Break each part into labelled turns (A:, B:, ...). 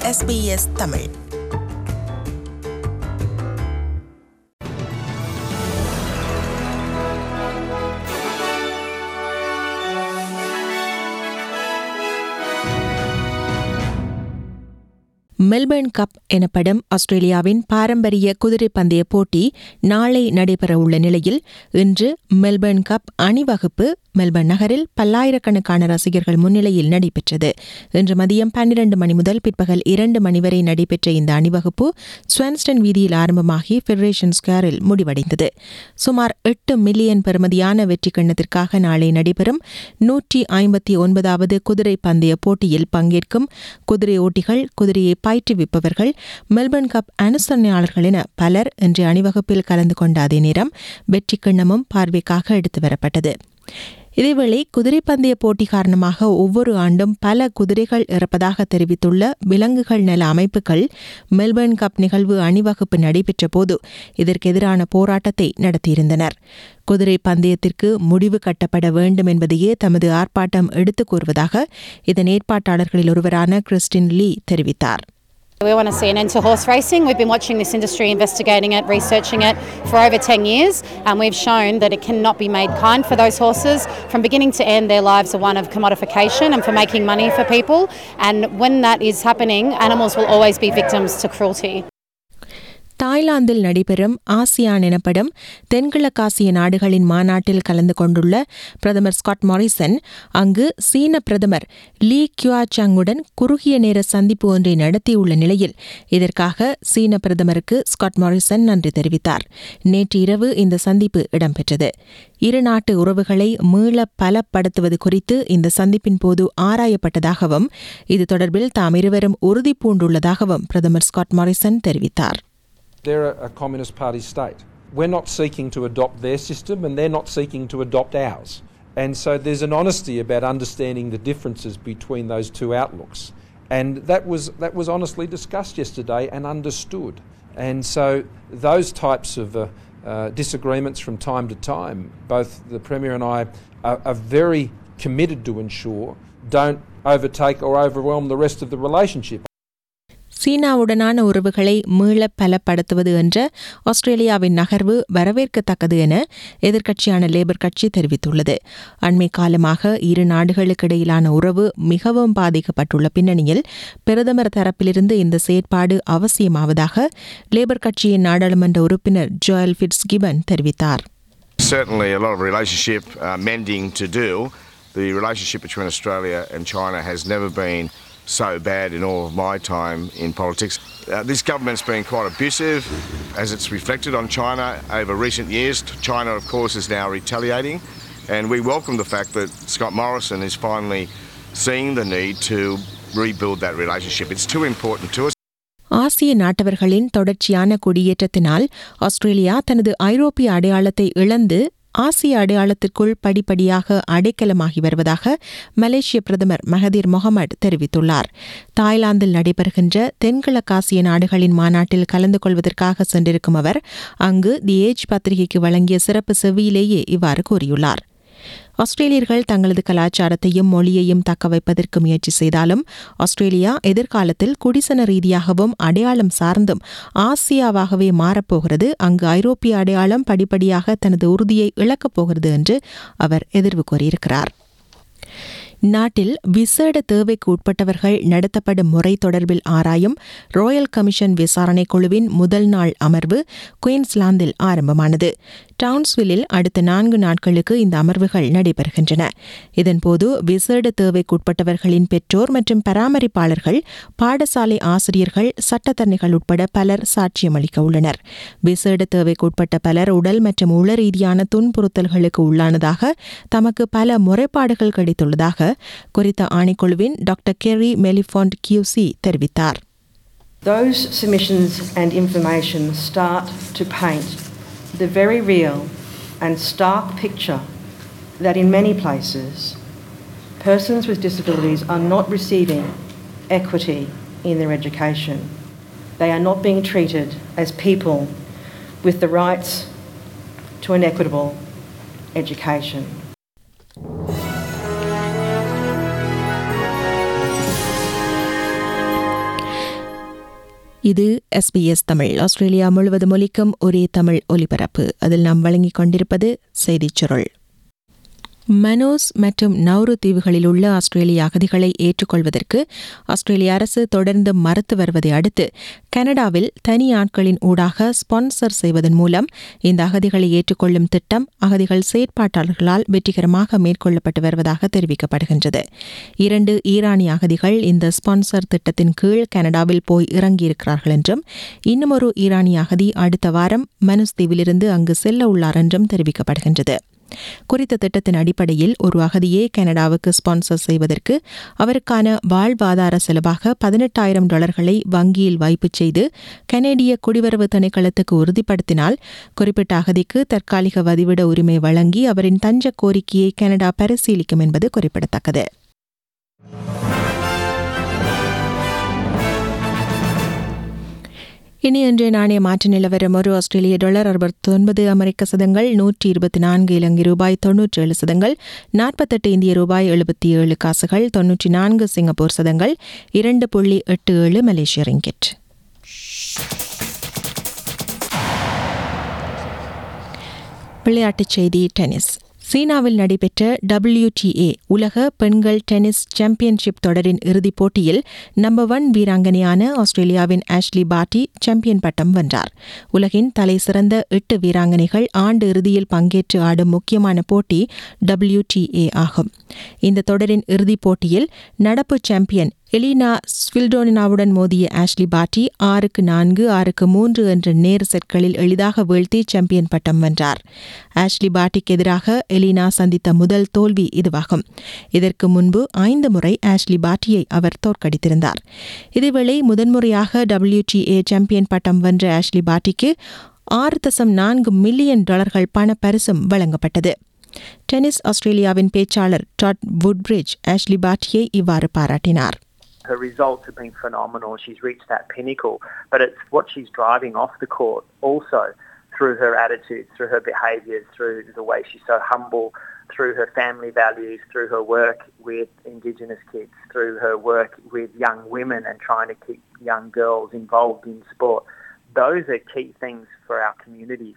A: SBS Tamil Melbourne cup எனப்படும் ஆஸ்திரேலியாவின் பாரம்பரிய குதிரை பந்தய போட்டி நாளை நடைபெறவுள்ள நிலையில் இன்று மெல்பர்ன் கப் அணிவகுப்பு மெல்பர்ன் நகரில் பல்லாயிரக்கணக்கான ரசிகர்கள் முன்னிலையில் நடைபெற்றது இன்று மதியம் பன்னிரண்டு மணி முதல் பிற்பகல் இரண்டு மணி வரை நடைபெற்ற இந்த அணிவகுப்பு ஸ்வான்ஸ்டன் வீதியில் ஆரம்பமாகி ஃபெடரேஷன் ஸ்கொயரில் முடிவடைந்தது சுமார் எட்டு மில்லியன் பெறுமதியான வெற்றி கிண்ணத்திற்காக நாளை நடைபெறும் நூற்றி ஐம்பத்தி ஒன்பதாவது குதிரை பந்தய போட்டியில் பங்கேற்கும் குதிரை ஓட்டிகள் குதிரையை பயிற்றுவிப்பவர்கள் மெல்பர்ன் கப் அனுசரணையாளர்கள் என பலர் இன்று அணிவகுப்பில் கலந்து கொண்ட அதே நேரம் வெற்றி கிண்ணமும் பார்வைக்காக எடுத்து வரப்பட்டது இதேவேளை குதிரை பந்தய போட்டி காரணமாக ஒவ்வொரு ஆண்டும் பல குதிரைகள் இறப்பதாக தெரிவித்துள்ள விலங்குகள் நல அமைப்புகள் மெல்பர்ன் கப் நிகழ்வு அணிவகுப்பு நடைபெற்ற போது இதற்கு எதிரான போராட்டத்தை நடத்தியிருந்தனர் குதிரை பந்தயத்திற்கு முடிவு கட்டப்பட வேண்டும் என்பதையே தமது ஆர்ப்பாட்டம் எடுத்துக் கூறுவதாக இதன் ஏற்பாட்டாளர்களில் ஒருவரான கிறிஸ்டின் லீ தெரிவித்தார்
B: We want to see an end to horse racing. We've been watching this industry, investigating it, researching it for over 10 years, and we've shown that it cannot be made kind for those horses. From beginning to end, their lives are one of commodification and for making money for people. And when that is happening, animals will always be victims to cruelty.
A: தாய்லாந்தில் நடைபெறும் ASEAN எனப்படும் தென்கிழக்காசிய நாடுகளின் மாநாட்டில் கலந்து கொண்டுள்ள பிரதமர் Scott Morrison அங்கு சீன பிரதமர் லீ கியூஆச்சாங்குடன் குறுகிய நேர சந்திப்பு ஒன்றை நடத்தியுள்ள நிலையில் இதற்காக சீன பிரதமருக்கு ஸ்காட் மாரிசன் நன்றி தெரிவித்தார் நேற்று இரவு இந்த சந்திப்பு இடம்பெற்றது இரு நாட்டு உறவுகளை மீள பலப்படுத்துவது குறித்து இந்த சந்திப்பின் போது ஆராயப்பட்டதாகவும் இது தொடர்பில் தாம் இருவரும் உறுதி பூண்டுள்ளதாகவும் பிரதமர் ஸ்காட் மாரிசன் தெரிவித்தார்
C: They're a, a Communist Party state. We're not seeking to adopt their system, and they're not seeking to adopt ours. And so there's an honesty about understanding the differences between those two outlooks. And that was, that was honestly discussed yesterday and understood. And so those types of uh, uh, disagreements from time to time, both the Premier and I are, are very committed to ensure don't overtake or overwhelm the rest of the relationship.
A: சீனாவுடனான உறவுகளை மீள பலப்படுத்துவது என்ற ஆஸ்திரேலியாவின் நகர்வு வரவேற்கத்தக்கது என எதிர்க்கட்சியான labour கட்சி தெரிவித்துள்ளது அண்மை காலமாக இரு நாடுகளுக்கு இடையிலான உறவு மிகவும் பாதிக்கப்பட்டுள்ள பின்னணியில் பிரதமர் தரப்பிலிருந்து இந்த செயற்பாடு அவசியமாவதாக லேபர் கட்சியின் நாடாளுமன்ற உறுப்பினர் ஜோயல் ஃபிட்ஸ் கிபன் தெரிவித்தார்
D: Certainly, a lot of relationship uh, mending to do. The relationship between Australia and China has never been so bad in all of my time in politics. Uh, this government's been quite abusive as it's reflected on China over recent years. China, of course, is now retaliating, and we welcome the fact that Scott Morrison is finally seeing the need to rebuild that relationship. It's too important to us.
A: ஆசிய நாட்டவர்களின் தொடர்ச்சியான குடியேற்றத்தினால் Australia தனது ஐரோப்பிய அடையாளத்தை இழந்து ஆசிய அடையாளத்திற்குள் படிப்படியாக அடைக்கலமாகி வருவதாக மலேசிய பிரதமர் மகதீர் மொஹமட் தெரிவித்துள்ளார் தாய்லாந்தில் நடைபெறுகின்ற தென்கிழக்காசிய நாடுகளின் மாநாட்டில் கலந்து கொள்வதற்காக சென்றிருக்கும் அவர் அங்கு தி ஏஜ் பத்திரிகைக்கு வழங்கிய சிறப்பு செவியிலேயே இவ்வாறு கூறியுள்ளார் ஆஸ்திரேலியர்கள் தங்களது கலாச்சாரத்தையும் மொழியையும் தக்க வைப்பதற்கு முயற்சி செய்தாலும் ஆஸ்திரேலியா எதிர்காலத்தில் குடிசன ரீதியாகவும் அடையாளம் சார்ந்தும் ஆசியாவாகவே மாறப்போகிறது அங்கு ஐரோப்பிய அடையாளம் படிப்படியாக தனது உறுதியை இழக்கப் போகிறது என்று அவர் எதிர்வு கூறியிருக்கிறார் நாட்டில் விசேட தேவைக்கு உட்பட்டவர்கள் நடத்தப்படும் முறை தொடர்பில் ஆராயும் ராயல் கமிஷன் விசாரணை குழுவின் முதல் நாள் அமர்வு குயின்ஸ்லாந்தில் ஆரம்பமானது டவுன்ஸ்வில்லில் அடுத்த நான்கு நாட்களுக்கு இந்த அமர்வுகள் நடைபெறுகின்றன இதன்போது விசேட தேவைக்குட்பட்டவர்களின் பெற்றோர் மற்றும் பராமரிப்பாளர்கள் பாடசாலை ஆசிரியர்கள் சட்டத்தரணிகள் உட்பட பலர் சாட்சியம் அளிக்க உள்ளனர் விசேட தேவைக்குட்பட்ட பலர் உடல் மற்றும் உள ரீதியான துன்புறுத்தல்களுக்கு உள்ளானதாக தமக்கு பல முறைப்பாடுகள் கிடைத்துள்ளதாக குறித்த ஆணைக்குழுவின் டாக்டர் கெரி மெலிஃபாண்ட் கியூசி தெரிவித்தார்
E: Those submissions and information start to paint the very real and stark picture that in many places persons with disabilities are not receiving equity in their education. They are not being treated as people with the rights to an equitable education.
A: இது SBS Tamil Australia முழுவதும் ஒலிக்கும் ஒரே தமிழ் ஒலிபரப்பு அதில் நாம் வழங்கிக் கொண்டிருப்பது செய்திச் சுருள் மனோஸ் மற்றும் நௌரு தீவுகளில் உள்ள ஆஸ்திரேலிய அகதிகளை ஏற்றுக்கொள்வதற்கு ஆஸ்திரேலிய அரசு தொடர்ந்து மறுத்து வருவதை அடுத்து கனடாவில் தனி ஆட்களின் ஊடாக ஸ்பான்சர் செய்வதன் மூலம் இந்த அகதிகளை ஏற்றுக்கொள்ளும் திட்டம் அகதிகள் செயற்பாட்டாளர்களால் வெற்றிகரமாக மேற்கொள்ளப்பட்டு வருவதாக தெரிவிக்கப்படுகின்றது இரண்டு ஈரானிய அகதிகள் இந்த ஸ்பான்சர் திட்டத்தின் கீழ் கனடாவில் போய் இறங்கியிருக்கிறார்கள் என்றும் இன்னும் ஒரு ஈரானிய அகதி அடுத்த வாரம் மனுஸ் தீவிலிருந்து அங்கு செல்ல உள்ளார் என்றும் தெரிவிக்கப்படுகின்றது குறித்த திட்டத்தின் அடிப்படையில் ஒரு அகதியை கனடாவுக்கு ஸ்பான்சர் செய்வதற்கு அவருக்கான வாழ்வாதார செலவாக பதினெட்டாயிரம் டாலர்களை வங்கியில் வைப்பு செய்து கனேடிய குடிவரவு திணைக்களத்துக்கு உறுதிப்படுத்தினால் குறிப்பிட்ட அகதிக்கு தற்காலிக வதிவிட உரிமை வழங்கி அவரின் தஞ்ச கோரிக்கையை கனடா பரிசீலிக்கும் என்பது குறிப்பிடத்தக்கது இனி இன்றைய நாணய மாற்று நிலவரம் ஒரு ஆஸ்திரேலிய டாலர் அறுபத்தொன்பது அமெரிக்க சதங்கள் நூற்றி இருபத்தி நான்கு இலங்கை ரூபாய் தொன்னூற்றி ஏழு சதங்கள் நாற்பத்தெட்டு இந்திய ரூபாய் எழுபத்தி ஏழு காசுகள் தொன்னூற்றி நான்கு சிங்கப்பூர் சதங்கள் இரண்டு புள்ளி எட்டு ஏழு மலேசிய ரிங்கெட் விளையாட்டுச் செய்தி டென்னிஸ் சீனாவில் நடைபெற்ற டபிள்யூடிஏ உலக பெண்கள் டென்னிஸ் சாம்பியன்ஷிப் தொடரின் இறுதிப் போட்டியில் நம்பர் ஒன் வீராங்கனையான ஆஸ்திரேலியாவின் ஆஷ்லி பாட்டி சாம்பியன் பட்டம் வென்றார் உலகின் தலை சிறந்த எட்டு வீராங்கனைகள் ஆண்டு இறுதியில் பங்கேற்று ஆடும் முக்கியமான போட்டி டபிள்யூடிஏ ஆகும் இந்த தொடரின் இறுதிப் போட்டியில் நடப்பு சாம்பியன் எலினா ஸ்வில்டோனினாவுடன் மோதிய ஆஷ்லி பாட்டி ஆறுக்கு நான்கு ஆறுக்கு மூன்று என்ற நேர் செட்களில் எளிதாக வீழ்த்தி சாம்பியன் பட்டம் வென்றார் ஆஷ்லி பாட்டிக்கு எதிராக எலினா சந்தித்த முதல் தோல்வி இதுவாகும் இதற்கு முன்பு ஐந்து முறை ஆஷ்லி பாட்டியை அவர் தோற்கடித்திருந்தார் இதேவேளை முதன்முறையாக டபிள்யூடிஏ சாம்பியன் பட்டம் வென்ற ஆஷ்லி பாட்டிக்கு ஆறு தசம் நான்கு மில்லியன் டாலர்கள் பண பரிசும் வழங்கப்பட்டது டென்னிஸ் ஆஸ்திரேலியாவின் பேச்சாளர் டாட் வுட்பிரிட்ஜ் ஆஷ்லி பாட்டியை இவ்வாறு பாராட்டினார்
F: her results have been phenomenal. She's reached that pinnacle, but it's what she's driving off the court also through her attitude, through her behaviours, through the way she's so humble, through her family values, through her work with Indigenous kids, through her work with young women and trying to keep young girls involved in sport. Those are key things for our communities.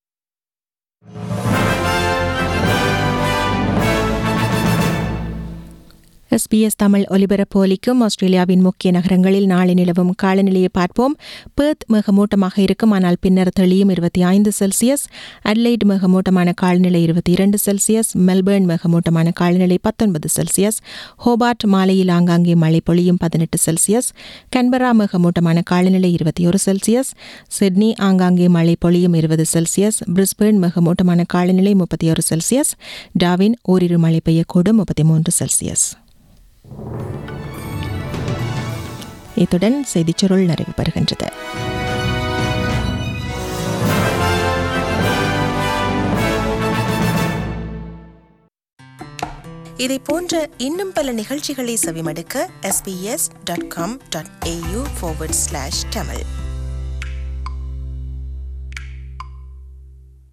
A: SBS Tamil ஒலிபரப்பு ஒலிக்கும் ஆஸ்திரேலியாவின் முக்கிய நகரங்களில் நாளை நிலவும் காலநிலையை பார்ப்போம் Perth மிகமூட்டமாக இருக்கும் ஆனால் பின்னர் தெளியும் இருபத்தி ஐந்து செல்சியஸ் அட்லைட் மிகமூட்டமான காலநிலை இருபத்தி இரண்டு செல்சியஸ் மெல்பர்ன் மிகமூட்டமான காலநிலை பத்தொன்பது செல்சியஸ் ஹோபார்ட் மாலையில் ஆங்காங்கே மழை பொழியும் பதினெட்டு செல்சியஸ் கன்பரா மிகமூட்டமான காலநிலை இருபத்தி ஒரு செல்சியஸ் சிட்னி ஆங்காங்கே மழை பொழியும் இருபது செல்சியஸ் பிரிஸ்பேர்ன் மிகமூட்டமான காலநிலை முப்பத்தி ஒரு செல்சியஸ் டாவின் ஓரிரு மழை பெய்யக்கூடும் முப்பத்தி மூன்று செல்சியஸ் இத்துடன் செய்திச்சுருள் நிறைவு பெறுகின்றது இதை போன்ற இன்னும் பல நிகழ்ச்சிகளை செவிமடுக்க SBS dot com dot AU Tamil